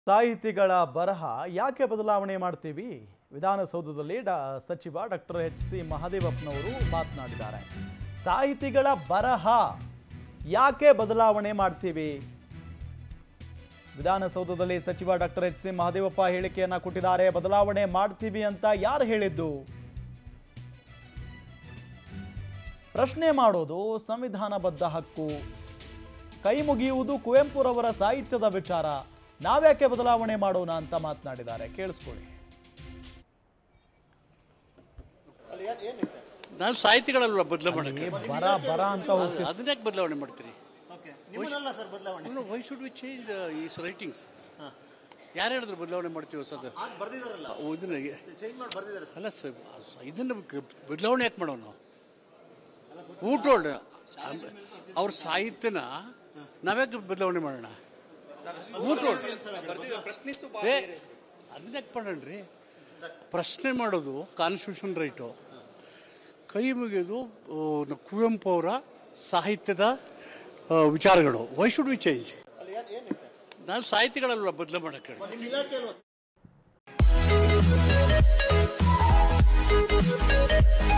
ಸಾಹಿತಿಗಳ ಬರಹ ಯಾಕೆ ಬದಲಾವಣೆ ಮಾಡ್ತೀವಿ ವಿಧಾನಸೌಧದಲ್ಲಿ ಡಾ ಸಚಿವ ಡಾಕ್ಟರ್ ಎಚ್ ಸಿ ಮಹದೇವಪ್ಪನವರು ಮಾತನಾಡಿದ್ದಾರೆ ಸಾಹಿತಿಗಳ ಬರಹ ಯಾಕೆ ಬದಲಾವಣೆ ಮಾಡ್ತೀವಿ ವಿಧಾನಸೌಧದಲ್ಲಿ ಸಚಿವ ಡಾಕ್ಟರ್ ಎಚ್ ಸಿ ಮಹದೇವಪ್ಪ ಹೇಳಿಕೆಯನ್ನ ಕೊಟ್ಟಿದ್ದಾರೆ ಬದಲಾವಣೆ ಮಾಡ್ತೀವಿ ಅಂತ ಯಾರು ಹೇಳಿದ್ದು ಪ್ರಶ್ನೆ ಮಾಡೋದು ಸಂವಿಧಾನಬದ್ಧ ಹಕ್ಕು ಕೈ ಮುಗಿಯುವುದು ಕುವೆಂಪುರವರ ಸಾಹಿತ್ಯದ ವಿಚಾರ ನಾವ್ಯಾಕೆ ಬದಲಾವಣೆ ಮಾಡೋಣ ಅಂತ ಮಾತನಾಡಿದ್ದಾರೆ ಕೇಳಿಸ್ಕೊಳ್ಳಿ ನಾವು ಸಾಹಿತಿಗಳಲ್ವ ಬದಲಾವಣೆ ಏ, ಬರ ಬರ ಅಂತ ಹೋಗ್ತಿತ್ತು ಅದನ್ಯಾಕೆ ಬದಲಾವಣೆ ಮಾಡ್ತೀರಿ ನಿಮ್ಮನ್ನಲ್ಲ ಸರ್ ಬದಲಾವಣೆ why should we change is writings ಯಾರು ಹೇಳಿದ್ರು ಬದಲಾವಣೆ ಮಾಡ್ತೀವಿ ಹೊಸದು ಆಗ ಬರ್ದಿದಾರಲ್ಲ ಅವು ಇದನ್ನ ಚೇಂಜ್ ಮಾಡಿ ಬರ್ದಿದ್ದಾರೆ ಅಲ್ಲ ಸರ್ ಇದನ್ನ ಕ- ಬದಲಾವಣೆ ಯಾಕೆ ಮಾಡೋಣ ನಾವು ಊಟೋಲ್ಡ್ ಅವ್ರ ಸಾಹಿತ್ಯನ ನಾವ್ಯಾಕೆ ಬದಲಾವಣೆ ಮಾಡೋಣ ಊಟೋಲ್ಡ್ ಏ ಅದನ್ನ ಯಾಕೆ ಮಾಡೋಣ್ರಿ ಪ್ರಶ್ನೆ ಮಾಡೋದು ಕಾನ್ಸ್ಟಿಟ್ಯೂಷನ್ ರೈಟು ಕೈ ಮುಗಿಯೋದು ಆ, ನ- ಕುವೆಂಪು ಅವರ ಸಾಹಿತ್ಯದ ಆ, ವಿಚಾರಗಳು ವೈ ಶುಡ್ ವಿ ಚೇಂಜ್ ಅಲ್ಲಿ ಏನ್- ಏನಿದೆ ಸರ್ ನಾವು ಸಾಹಿತಿಗಳಲ್ವ ಬದಲಾವಣೆ ಮಾಡೋಕ್ಕೆ ನಿಮ್ಮ ಇಲಾಖೆ ಅಲ್ವಾ